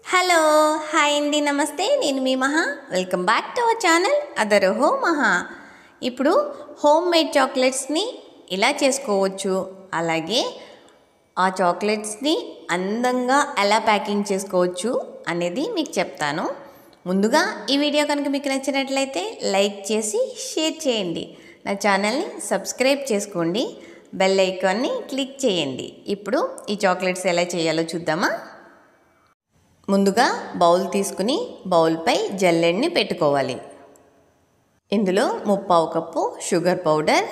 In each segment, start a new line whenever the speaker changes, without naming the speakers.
hello hi అండి నమస్తే నేను మీ Maha welcome back to our channel Adaraho Maha ఇప్పుడు హోమ్ మేడ్ చాక్లెట్స్ని ఎలా చేసుకోవచ్చు అలాగే ఆ చాక్లెట్స్ని అందంగా ఎలా ప్యాకింగ్ చేసుకోవచ్చు అనేది మీకు చెప్తాను ముందుగా ఈ వీడియో కనుక మీకు నచ్చినట్లయితే లైక్ చేసి షేర్ చేయండి నా ఛానల్ని సబ్స్క్రైబ్ చేసుకోండి బెల్ ఐకాన్ని క్లిక్ చేయండి ఇప్పుడు ఈ చాక్లెట్స్ ఎలా చేయాలో చూద్దామా ముందుగా బౌల్ తీసుకుని బౌల్పై జల్లెడ్ని పెట్టుకోవాలి ఇందులో ముప్పావు cup sugar powder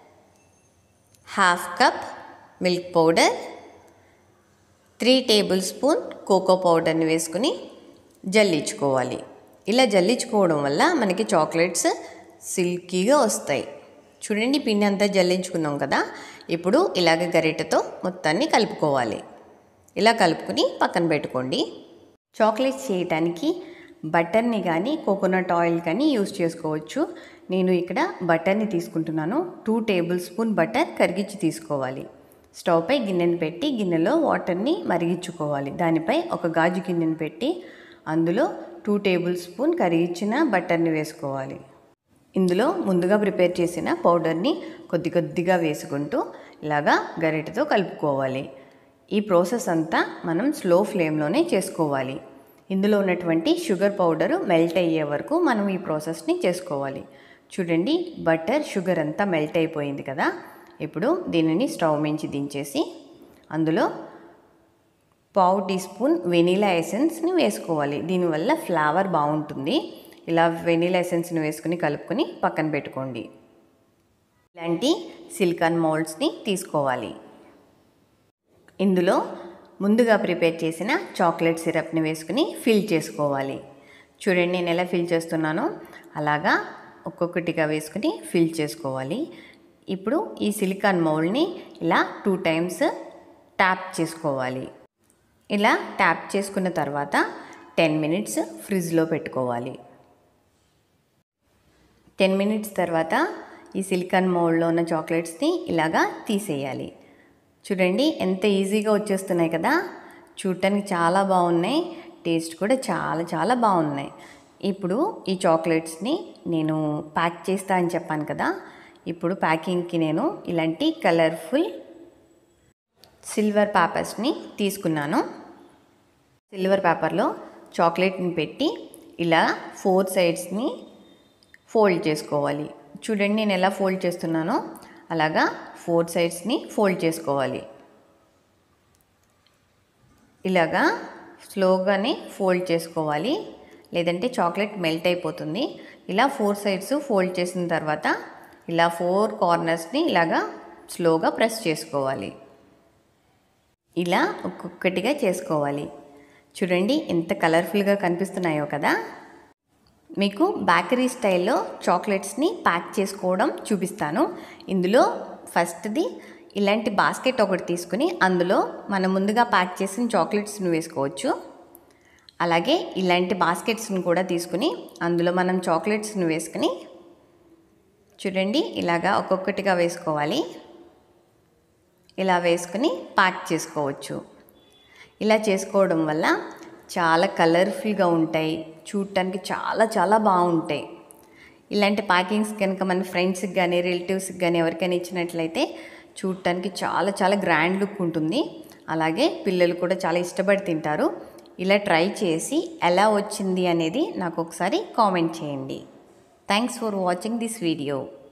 half cup milk powder three tablespoon cocoa పౌడర్ని వేసుకుని జల్లించుకోవాలి ఇలా జల్లించుకోవడం వల్ల మనకి చాక్లెట్స్ సిల్కీగా వస్తాయి చూడండి పిండి అంతా జల్లించుకున్నాం కదా ఇప్పుడు ఇలాగ గరిటెతో మొత్తాన్ని కలుపుకోవాలి ఇలా కలుపుకుని పక్కన పెట్టుకోండి చాక్లెట్స్ చేయటానికి బటర్ని కానీ కోకోనట్ ఆయిల్ కానీ యూస్ చేసుకోవచ్చు నేను ఇక్కడ బటర్ని తీసుకుంటున్నాను టూ టేబుల్ స్పూన్ బటర్ కరిగించి తీసుకోవాలి స్టవ్పై గిన్నెను పెట్టి గిన్నెలో వాటర్ని మరిగించుకోవాలి దానిపై ఒక గాజు గిన్నెను పెట్టి అందులో టూ టేబుల్ స్పూన్ కరిగించిన బటర్ని వేసుకోవాలి ఇందులో ముందుగా ప్రిపేర్ చేసిన పౌడర్ని కొద్ది కొద్దిగా వేసుకుంటూ ఇలాగా గరిటెతో కలుపుకోవాలి ఈ ప్రాసెస్ అంతా మనం స్లో ఫ్లేమ్లోనే చేసుకోవాలి ఇందులో ఉన్నటువంటి షుగర్ పౌడర్ మెల్ట్ అయ్యే వరకు మనం ఈ ప్రాసెస్ని చేసుకోవాలి చూడండి బటర్ షుగర్ అంతా మెల్ట్ అయిపోయింది కదా ఇప్పుడు దీనిని స్టవ్ మించి దించేసి అందులో పావు టీ స్పూన్ వెనీలా ఎసెన్స్ని వేసుకోవాలి దీనివల్ల ఫ్లేవర్ బాగుంటుంది ఇలా వెనీలా ఎసెన్స్ని వేసుకుని కలుపుకొని పక్కన పెట్టుకోండి ఇలాంటి సిలికాన్ మౌల్డ్స్ని తీసుకోవాలి ఇందులో ముందుగా ప్రిపేర్ చేసిన చాక్లెట్ సిరప్ని వేసుకుని ఫిల్ చేసుకోవాలి చూడండి నేను ఎలా ఫిల్ చేస్తున్నానో అలాగా ఒక్కొక్కటిగా వేసుకుని ఫిల్ చేసుకోవాలి ఇప్పుడు ఈ సిలికాన్ మౌల్డ్ని ఇలా టూ టైమ్స్ ట్యాప్ చేసుకోవాలి ఇలా ట్యాప్ చేసుకున్న తర్వాత టెన్ మినిట్స్ ఫ్రిడ్జ్లో పెట్టుకోవాలి టెన్ మినిట్స్ తర్వాత ఈ సిలికాన్ మౌల్డ్లో ఉన్న చాక్లెట్స్ని ఇలాగా తీసేయాలి చూడండి ఎంత ఈజీగా వచ్చేస్తున్నాయి కదా చూడటానికి చాలా బాగున్నాయి టేస్ట్ కూడా చాలా చాలా బాగున్నాయి ఇప్పుడు ఈ చాక్లెట్స్ని నేను ప్యాక్ చేస్తా అని చెప్పాను కదా ఇప్పుడు ప్యాకింగ్కి నేను ఇలాంటి కలర్ఫుల్ సిల్వర్ పేపర్స్ని తీసుకున్నాను సిల్వర్ పేపర్లో చాక్లెట్ని పెట్టి ఇలా ఫోర్ సైడ్స్ని ఫోల్డ్ చేసుకోవాలి చూడండి నేను ఎలా ఫోల్డ్ చేస్తున్నానో అలాగా ఫోర్ సైడ్స్ని ఫోల్డ్ చేసుకోవాలి ఇలాగా స్లోగానే ఫోల్డ్ చేసుకోవాలి లేదంటే చాక్లెట్ మెల్ట్ అయిపోతుంది ఇలా ఫోర్ సైడ్స్ ఫోల్డ్ చేసిన తర్వాత ఇలా ఫోర్ కార్నర్స్ని ఇలాగా స్లోగా ప్రెస్ చేసుకోవాలి ఇలా ఒక్కొక్కటిగా చేసుకోవాలి చూడండి ఎంత కలర్ఫుల్గా కనిపిస్తున్నాయో కదా మీకు బేకరీ స్టైల్లో చాక్లెట్స్ని ప్యాక్ చేసుకోవడం చూపిస్తాను ఇందులో ఫస్ట్ది ఇలాంటి బాస్కెట్ ఒకటి తీసుకుని అందులో మనం ముందుగా ప్యాక్ చేసిన చాక్లెట్స్ని వేసుకోవచ్చు అలాగే ఇలాంటి బాస్కెట్స్ని కూడా తీసుకుని అందులో మనం చాక్లెట్స్ని వేసుకుని చూడండి ఇలాగా ఒక్కొక్కటిగా వేసుకోవాలి ఇలా వేసుకుని ప్యాక్ చేసుకోవచ్చు ఇలా చేసుకోవడం వల్ల చాలా కలర్ఫుల్గా ఉంటాయి చూడటానికి చాలా చాలా బాగుంటాయి ఇలాంటి ప్యాకింగ్స్ కనుక మన ఫ్రెండ్స్కి కానీ రిలేటివ్స్కి కానీ ఎవరికైనా ఇచ్చినట్లయితే చూడటానికి చాలా చాలా గ్రాండ్ లుక్ ఉంటుంది అలాగే పిల్లలు కూడా చాలా ఇష్టపడి తింటారు ఇలా ట్రై చేసి ఎలా వచ్చింది అనేది నాకు ఒకసారి కామెంట్ చేయండి thanks for watching this video